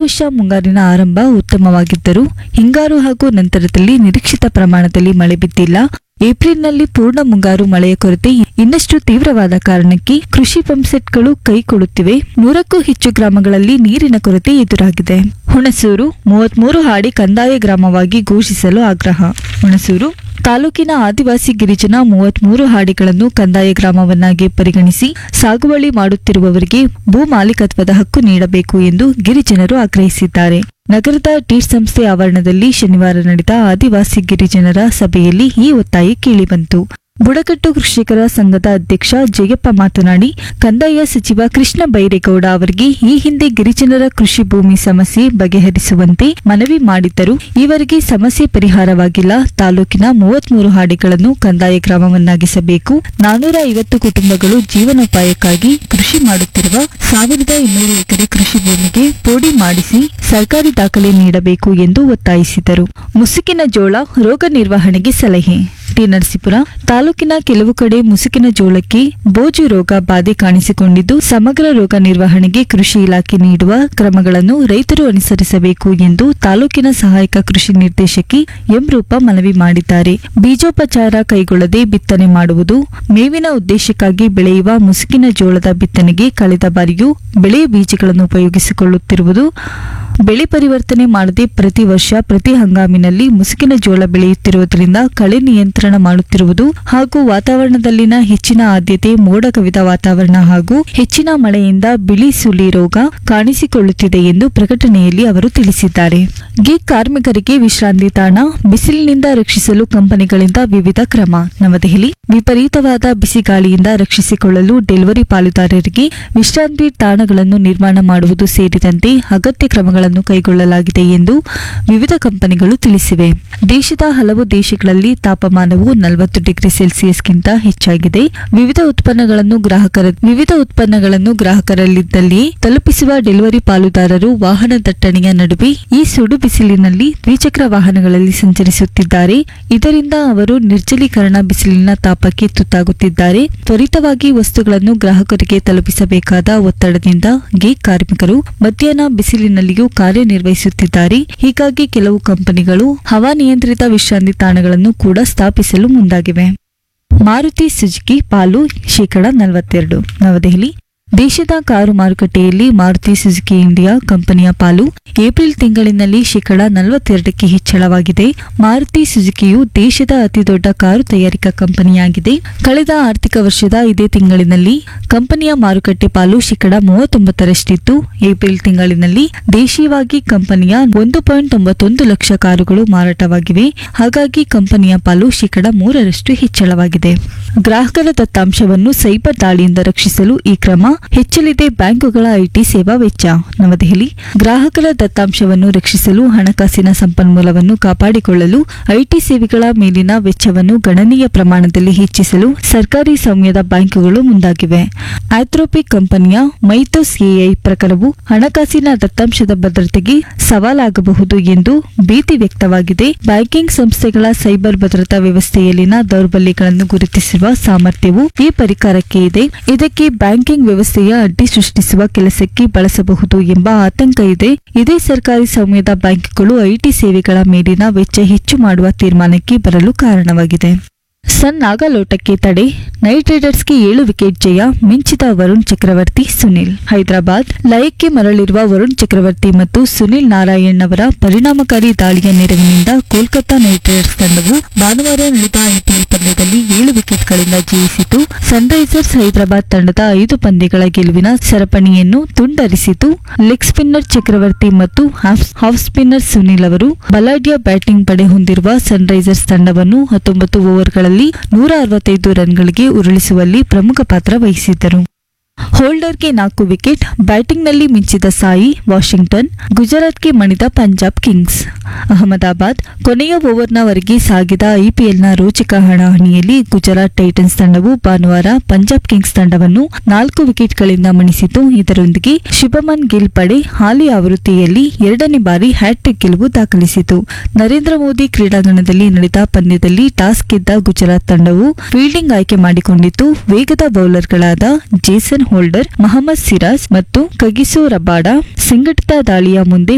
ಬಹುಶಃ ಮುಂಗಾರಿನ ಆರಂಭ ಉತ್ತಮವಾಗಿದ್ದರೂ ಹಿಂಗಾರು ಹಾಗೂ ನಂತರದಲ್ಲಿ ನಿರೀಕ್ಷಿತ ಪ್ರಮಾಣದಲ್ಲಿ ಮಳೆ ಬಿದ್ದಿಲ್ಲ ಏಪ್ರಿಲ್ನಲ್ಲಿ ಪೂರ್ಣ ಮುಂಗಾರು ಮಳೆಯ ಕೊರತೆ ಇನ್ನಷ್ಟು ತೀವ್ರವಾದ ಕಾರಣಕ್ಕೆ ಕೃಷಿ ಪಂಪ್ಸೆಟ್ಗಳು ಕೈಕೊಡುತ್ತಿವೆ ನೂರಕ್ಕೂ ಹೆಚ್ಚು ಗ್ರಾಮಗಳಲ್ಲಿ ನೀರಿನ ಕೊರತೆ ಎದುರಾಗಿದೆ ಹುಣಸೂರು ಮೂವತ್ಮೂರು ಹಾಡಿ ಕಂದಾಯ ಗ್ರಾಮವಾಗಿ ಘೋಷಿಸಲು ಆಗ್ರಹ ಹುಣಸೂರು ತಾಲೂಕಿನ ಆದಿವಾಸಿ ಗಿರಿಜನ ಮೂವತ್ಮೂರು ಹಾಡಿಗಳನ್ನು ಕಂದಾಯ ಗ್ರಾಮವನ್ನಾಗಿ ಪರಿಗಣಿಸಿ ಸಾಗುವಳಿ ಮಾಡುತ್ತಿರುವವರಿಗೆ ಭೂ ಮಾಲೀಕತ್ವದ ಹಕ್ಕು ನೀಡಬೇಕು ಎಂದು ಗಿರಿಜನರು ಆಗ್ರಹಿಸಿದ್ದಾರೆ ನಗರದ ಟೀಟ್ ಸಂಸ್ಥೆ ಆವರಣದಲ್ಲಿ ಶನಿವಾರ ನಡೆದ ಆದಿವಾಸಿ ಗಿರಿಜನರ ಸಭೆಯಲ್ಲಿ ಈ ಒತ್ತಾಯ ಕೇಳಿಬಂತು ಬುಡಕಟ್ಟು ಕೃಷಿಕರ ಸಂಘದ ಅಧ್ಯಕ್ಷ ಜಯಪ್ಪ ಮಾತನಾಡಿ ಕಂದಾಯ ಸಚಿವ ಕೃಷ್ಣ ಬೈರೇಗೌಡ ಅವರಿಗೆ ಈ ಹಿಂದೆ ಗಿರಿಜನರ ಕೃಷಿ ಭೂಮಿ ಸಮಸ್ಯೆ ಬಗೆಹರಿಸುವಂತೆ ಮನವಿ ಮಾಡಿದ್ದರು ಈವರೆಗೆ ಸಮಸ್ಯೆ ಪರಿಹಾರವಾಗಿಲ್ಲ ತಾಲೂಕಿನ ಮೂವತ್ಮೂರು ಹಾಡಿಗಳನ್ನು ಕಂದಾಯ ಗ್ರಾಮವನ್ನಾಗಿಸಬೇಕು ನಾನೂರ ಐವತ್ತು ಕುಟುಂಬಗಳು ಜೀವನೋಪಾಯಕ್ಕಾಗಿ ಕೃಷಿ ಮಾಡುತ್ತಿರುವ ಸಾವಿರದ ಇನ್ನೂರು ಎಕರೆ ಕೃಷಿ ಭೂಮಿಗೆ ಪೋಡಿ ಮಾಡಿಸಿ ಸರ್ಕಾರಿ ದಾಖಲೆ ನೀಡಬೇಕು ಎಂದು ಒತ್ತಾಯಿಸಿದರು ಮುಸುಕಿನ ಜೋಳ ರೋಗ ನಿರ್ವಹಣೆಗೆ ಸಲಹೆ ಟಿ ನರಸೀಪುರ ತಾಲೂಕಿನ ಕೆಲವು ಕಡೆ ಮುಸುಕಿನ ಜೋಳಕ್ಕೆ ಬೋಜು ರೋಗ ಬಾಧೆ ಕಾಣಿಸಿಕೊಂಡಿದ್ದು ಸಮಗ್ರ ರೋಗ ನಿರ್ವಹಣೆಗೆ ಕೃಷಿ ಇಲಾಖೆ ನೀಡುವ ಕ್ರಮಗಳನ್ನು ರೈತರು ಅನುಸರಿಸಬೇಕು ಎಂದು ತಾಲೂಕಿನ ಸಹಾಯಕ ಕೃಷಿ ನಿರ್ದೇಶಕಿ ಎಂ ರೂಪ ಮನವಿ ಮಾಡಿದ್ದಾರೆ ಬೀಜೋಪಚಾರ ಕೈಗೊಳ್ಳದೆ ಬಿತ್ತನೆ ಮಾಡುವುದು ಮೇವಿನ ಉದ್ದೇಶಕ್ಕಾಗಿ ಬೆಳೆಯುವ ಮುಸುಕಿನ ಜೋಳದ ಬಿತ್ತನೆಗೆ ಕಳೆದ ಬಾರಿಯೂ ಬೆಳೆಯ ಬೀಜಗಳನ್ನು ಉಪಯೋಗಿಸಿಕೊಳ್ಳುತ್ತಿರುವುದು ಬೆಳೆ ಪರಿವರ್ತನೆ ಮಾಡದೆ ಪ್ರತಿ ವರ್ಷ ಪ್ರತಿ ಹಂಗಾಮಿನಲ್ಲಿ ಮುಸುಕಿನ ಜೋಳ ಬೆಳೆಯುತ್ತಿರುವುದರಿಂದ ಕಳೆ ನಿಯಂತ್ರಣ ಮಾಡುತ್ತಿರುವುದು ಹಾಗೂ ವಾತಾವರಣದಲ್ಲಿನ ಹೆಚ್ಚಿನ ಆದ್ಯತೆ ಮೋಡ ಕವಿದ ವಾತಾವರಣ ಹಾಗೂ ಹೆಚ್ಚಿನ ಮಳೆಯಿಂದ ಬಿಳಿ ಸುಳಿ ರೋಗ ಕಾಣಿಸಿಕೊಳ್ಳುತ್ತಿದೆ ಎಂದು ಪ್ರಕಟಣೆಯಲ್ಲಿ ಅವರು ತಿಳಿಸಿದ್ದಾರೆ ಗೀಗ್ ಕಾರ್ಮಿಕರಿಗೆ ವಿಶ್ರಾಂತಿ ತಾಣ ಬಿಸಿಲಿನಿಂದ ರಕ್ಷಿಸಲು ಕಂಪನಿಗಳಿಂದ ವಿವಿಧ ಕ್ರಮ ನವದೆಹಲಿ ವಿಪರೀತವಾದ ಬಿಸಿಗಾಳಿಯಿಂದ ರಕ್ಷಿಸಿಕೊಳ್ಳಲು ಡೆಲಿವರಿ ಪಾಲುದಾರರಿಗೆ ವಿಶ್ರಾಂತಿ ತಾಣಗಳನ್ನು ನಿರ್ಮಾಣ ಮಾಡುವುದು ಸೇರಿದಂತೆ ಅಗತ್ಯ ಕ್ರಮಗಳನ್ನು ಕೈಗೊಳ್ಳಲಾಗಿದೆ ಎಂದು ವಿವಿಧ ಕಂಪನಿಗಳು ತಿಳಿಸಿವೆ ದೇಶದ ಹಲವು ದೇಶಗಳಲ್ಲಿ ತಾಪಮಾನವು ನಲವತ್ತು ಡಿಗ್ರಿ ಸೆಲ್ಸಿಯಸ್ಗಿಂತ ಹೆಚ್ಚಾಗಿದೆ ವಿವಿಧ ಉತ್ಪನ್ನಗಳನ್ನು ಗ್ರಾಹಕರ ವಿವಿಧ ಉತ್ಪನ್ನಗಳನ್ನು ಗ್ರಾಹಕರಲ್ಲಿದ್ದಲ್ಲಿಯೇ ತಲುಪಿಸುವ ಡೆಲಿವರಿ ಪಾಲುದಾರರು ವಾಹನ ದಟ್ಟಣೆಯ ನಡುವೆ ಈ ಸುಡು ಬಿಸಿಲಿನಲ್ಲಿ ದ್ವಿಚಕ್ರ ವಾಹನಗಳಲ್ಲಿ ಸಂಚರಿಸುತ್ತಿದ್ದಾರೆ ಇದರಿಂದ ಅವರು ನಿರ್ಜಲೀಕರಣ ಬಿಸಿಲಿನ ತಾಪಕ್ಕೆ ತುತ್ತಾಗುತ್ತಿದ್ದಾರೆ ತ್ವರಿತವಾಗಿ ವಸ್ತುಗಳನ್ನು ಗ್ರಾಹಕರಿಗೆ ತಲುಪಿಸಬೇಕಾದ ಒತ್ತಡದಿಂದ ಗೇಗ್ ಕಾರ್ಮಿಕರು ಮಧ್ಯಾಹ್ನ ಬಿಸಿಲಿನಲ್ಲಿಯೂ ಕಾರ್ಯನಿರ್ವಹಿಸುತ್ತಿದ್ದಾರೆ ಹೀಗಾಗಿ ಕೆಲವು ಕಂಪನಿಗಳು ಹವಾನಿಯಂತ್ರಿತ ವಿಶ್ರಾಂತಿ ತಾಣಗಳನ್ನು ಕೂಡ ಸ್ಥಾಪಿಸಲು ಮುಂದಾಗಿವೆ ಮಾರುತಿ ಸುಜುಕಿ ಪಾಲು ಶೇಕಡ ನಲವತ್ತೆರಡು ನವದೆಹಲಿ ದೇಶದ ಕಾರು ಮಾರುಕಟ್ಟೆಯಲ್ಲಿ ಮಾರುತಿ ಸುಜುಕಿ ಇಂಡಿಯಾ ಕಂಪನಿಯ ಪಾಲು ಏಪ್ರಿಲ್ ತಿಂಗಳಿನಲ್ಲಿ ಶೇಕಡ ನಲವತ್ತೆರಡಕ್ಕೆ ಹೆಚ್ಚಳವಾಗಿದೆ ಮಾರುತಿ ಸುಜುಕಿಯು ದೇಶದ ಅತಿದೊಡ್ಡ ಕಾರು ತಯಾರಿಕಾ ಕಂಪನಿಯಾಗಿದೆ ಕಳೆದ ಆರ್ಥಿಕ ವರ್ಷದ ಇದೇ ತಿಂಗಳಿನಲ್ಲಿ ಕಂಪನಿಯ ಮಾರುಕಟ್ಟೆ ಪಾಲು ಶೇಕಡ ಮೂವತ್ತೊಂಬತ್ತರಷ್ಟಿತ್ತು ಏಪ್ರಿಲ್ ತಿಂಗಳಿನಲ್ಲಿ ದೇಶೀಯವಾಗಿ ಕಂಪನಿಯ ಒಂದು ಪಾಯಿಂಟ್ ತೊಂಬತ್ತೊಂದು ಲಕ್ಷ ಕಾರುಗಳು ಮಾರಾಟವಾಗಿವೆ ಹಾಗಾಗಿ ಕಂಪನಿಯ ಪಾಲು ಶೇಕಡ ಮೂರರಷ್ಟು ಹೆಚ್ಚಳವಾಗಿದೆ ಗ್ರಾಹಕರ ದತ್ತಾಂಶವನ್ನು ಸೈಬರ್ ದಾಳಿಯಿಂದ ರಕ್ಷಿಸಲು ಈ ಕ್ರಮ ಹೆಚ್ಚಲಿದೆ ಬ್ಯಾಂಕುಗಳ ಐಟಿ ಸೇವಾ ವೆಚ್ಚ ನವದೆಹಲಿ ಗ್ರಾಹಕರ ದತ್ತಾಂಶವನ್ನು ರಕ್ಷಿಸಲು ಹಣಕಾಸಿನ ಸಂಪನ್ಮೂಲವನ್ನು ಕಾಪಾಡಿಕೊಳ್ಳಲು ಐಟಿ ಸೇವೆಗಳ ಮೇಲಿನ ವೆಚ್ಚವನ್ನು ಗಣನೀಯ ಪ್ರಮಾಣದಲ್ಲಿ ಹೆಚ್ಚಿಸಲು ಸರ್ಕಾರಿ ಸ್ವಾಮ್ಯದ ಬ್ಯಾಂಕುಗಳು ಮುಂದಾಗಿವೆ ಆಥ್ರೋಪಿಕ್ ಕಂಪನಿಯ ಮೈಥೋಸ್ ಎಐ ಪ್ರಕರಣವು ಹಣಕಾಸಿನ ದತ್ತಾಂಶದ ಭದ್ರತೆಗೆ ಸವಾಲಾಗಬಹುದು ಎಂದು ಭೀತಿ ವ್ಯಕ್ತವಾಗಿದೆ ಬ್ಯಾಂಕಿಂಗ್ ಸಂಸ್ಥೆಗಳ ಸೈಬರ್ ಭದ್ರತಾ ವ್ಯವಸ್ಥೆಯಲ್ಲಿನ ದೌರ್ಬಲ್ಯಗಳನ್ನು ಗುರುತಿಸುವ ಸಾಮರ್ಥ್ಯವು ಈ ಪರಿಕರಕ್ಕೆ ಇದೆ ಇದಕ್ಕೆ ಬ್ಯಾಂಕಿಂಗ್ ವ್ಯವಸ್ಥೆಯ ಅಡ್ಡಿ ಸೃಷ್ಟಿಸುವ ಕೆಲಸಕ್ಕೆ ಬಳಸಬಹುದು ಎಂಬ ಆತಂಕ ಇದೆ ಇದೇ ಸರ್ಕಾರಿ ಸ್ವಾಮ್ಯದ ಬ್ಯಾಂಕ್ಗಳು ಐಟಿ ಸೇವೆಗಳ ಮೇಲಿನ ವೆಚ್ಚ ಹೆಚ್ಚು ಮಾಡುವ ತೀರ್ಮಾನಕ್ಕೆ ಬರಲು ಕಾರಣವಾಗಿದೆ ಸನ್ ನಾಗಲೋಟಕ್ಕೆ ತಡೆ ನೈಟ್ ರೈಡರ್ಸ್ಗೆ ಏಳು ವಿಕೆಟ್ ಜಯ ಮಿಂಚಿದ ವರುಣ್ ಚಕ್ರವರ್ತಿ ಸುನಿಲ್ ಹೈದರಾಬಾದ್ ಲಯಕ್ಕೆ ಮರಳಿರುವ ವರುಣ್ ಚಕ್ರವರ್ತಿ ಮತ್ತು ಸುನಿಲ್ ನಾರಾಯಣ್ ಅವರ ಪರಿಣಾಮಕಾರಿ ದಾಳಿಯ ನೆರವಿನಿಂದ ಕೋಲ್ಕತಾ ನೈಟ್ ರೈಡರ್ಸ್ ತಂಡವು ಭಾನುವಾರ ನಡೆದ ಐಪಿಎಲ್ ಪಂದ್ಯದಲ್ಲಿ ಏಳು ವಿಕೆಟ್ಗಳಿಂದ ಜಯಿಸಿತು ಸನ್ರೈಸರ್ಸ್ ಹೈದರಾಬಾದ್ ತಂಡದ ಐದು ಪಂದ್ಯಗಳ ಗೆಲುವಿನ ಸರಪಣಿಯನ್ನು ತುಂಡರಿಸಿತು ಲೆಗ್ ಸ್ಪಿನ್ನರ್ ಚಕ್ರವರ್ತಿ ಮತ್ತು ಹಾಫ್ ಹಾಫ್ ಸ್ಪಿನ್ನರ್ ಸುನಿಲ್ ಅವರು ಬಲಾಢ್ಯ ಬ್ಯಾಟಿಂಗ್ ಪಡೆ ಹೊಂದಿರುವ ಸನ್ರೈಸರ್ಸ್ ತಂಡವನ್ನು ಹತ್ತೊಂಬತ್ತು ಓವರ್ಗಳಲ್ಲಿ ನೂರ ಅರವತ್ತೈದು ರನ್ಗಳಿಗೆ ಉರುಳಿಸುವಲ್ಲಿ ಪ್ರಮುಖ ಪಾತ್ರ ವಹಿಸಿದ್ದರು ಹೋಲ್ಡರ್ಗೆ ನಾಲ್ಕು ವಿಕೆಟ್ ಬ್ಯಾಟಿಂಗ್ನಲ್ಲಿ ಮಿಂಚಿದ ಸಾಯಿ ವಾಷಿಂಗ್ಟನ್ ಗುಜರಾತ್ಗೆ ಮಣಿದ ಪಂಜಾಬ್ ಕಿಂಗ್ಸ್ ಅಹಮದಾಬಾದ್ ಕೊನೆಯ ಓವರ್ನವರೆಗೆ ಸಾಗಿದ ಐಪಿಎಲ್ನ ರೋಚಕ ಹಣಾಹಣಿಯಲ್ಲಿ ಗುಜರಾತ್ ಟೈಟನ್ಸ್ ತಂಡವು ಭಾನುವಾರ ಪಂಜಾಬ್ ಕಿಂಗ್ಸ್ ತಂಡವನ್ನು ನಾಲ್ಕು ವಿಕೆಟ್ಗಳಿಂದ ಮಣಿಸಿತು ಇದರೊಂದಿಗೆ ಶುಭಮನ್ ಗಿಲ್ ಪಡೆ ಹಾಲಿ ಆವೃತ್ತಿಯಲ್ಲಿ ಎರಡನೇ ಬಾರಿ ಹ್ಯಾಟ್ರಿಕ್ ಗೆಲುವು ದಾಖಲಿಸಿತು ನರೇಂದ್ರ ಮೋದಿ ಕ್ರೀಡಾಂಗಣದಲ್ಲಿ ನಡೆದ ಪಂದ್ಯದಲ್ಲಿ ಟಾಸ್ ಗೆದ್ದ ಗುಜರಾತ್ ತಂಡವು ಫೀಲ್ಡಿಂಗ್ ಆಯ್ಕೆ ಮಾಡಿಕೊಂಡಿತ್ತು ವೇಗದ ಬೌಲರ್ಗಳಾದ ಜೇಸನ್ ಹೋಲ್ಡರ್ ಮಹಮ್ಮದ್ ಸಿರಾಜ್ ಮತ್ತು ಕಗಿಸೋ ರಬಾಡ ಸಂಘಟಿತ ದಾಳಿಯ ಮುಂದೆ